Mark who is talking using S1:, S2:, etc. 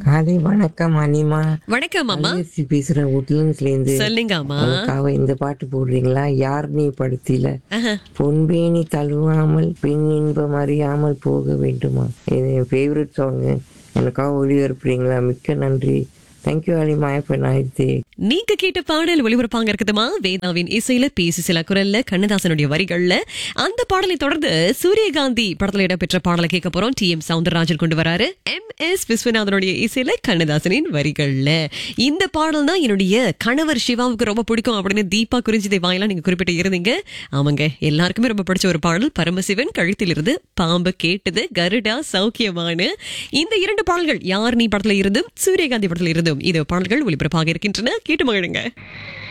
S1: Hi வணக்கம் அனிமா
S2: வணக்கம் அம்மா
S1: அலியசி பேசுறேன் உட்லண்ட்ஸ்ல இருந்து
S2: சொல்லுங்க அம்மா
S1: உனக்காக இந்த பாட்டு போடுறீங்களா யார் நீ படுத்தில
S2: ஆஹா.
S1: பொன்பேணி தழுவாமல் பெண் இன்பம் அறியாமல் போக வேண்டுமா இது என் ஃபேவரட் சாங்கு எனக்காக ஒளிபரப்புறீங்களா மிக்க நன்றி தேங்க்யூ அலிமா இப்ப நாயிடுச்சு
S2: நீங்க கேட்ட பாடல் ஒளிபரப்பாங்க இருக்குதுமா வேதாவின் இசையில பேசி சில குரல்ல கண்ணதாசனுடைய வரிகள்ல அந்த பாடலை தொடர்ந்து சூரியகாந்தி படத்துல இடம்பெற்ற பாடலை கேட்க போறோம் டி எம் சவுந்தரராஜன் கொண்டு வராரு எம் எஸ் விஸ்வநாதனுடைய இசையில கண்ணதாசனின் வரிகள்ல இந்த பாடல் தான் என்னுடைய கணவர் சிவாவுக்கு ரொம்ப பிடிக்கும் அப்படின்னு தீபா குறிஞ்சிதை வாயிலாம் நீங்க குறிப்பிட்டு இருந்தீங்க ஆமாங்க எல்லாருக்குமே ரொம்ப பிடிச்ச ஒரு பாடல் பரமசிவன் கழுத்திலிருந்து பாம்பு கேட்டது கருடா சௌக்கியமான இந்த இரண்டு பாடல்கள் யார் நீ படத்துல இருந்தும் சூரியகாந்தி படத்துல இருந்தும் இது பாடல்கள் ஒளிபரப்பாக இருக்கின்றன கேட்டு மகிழுங்க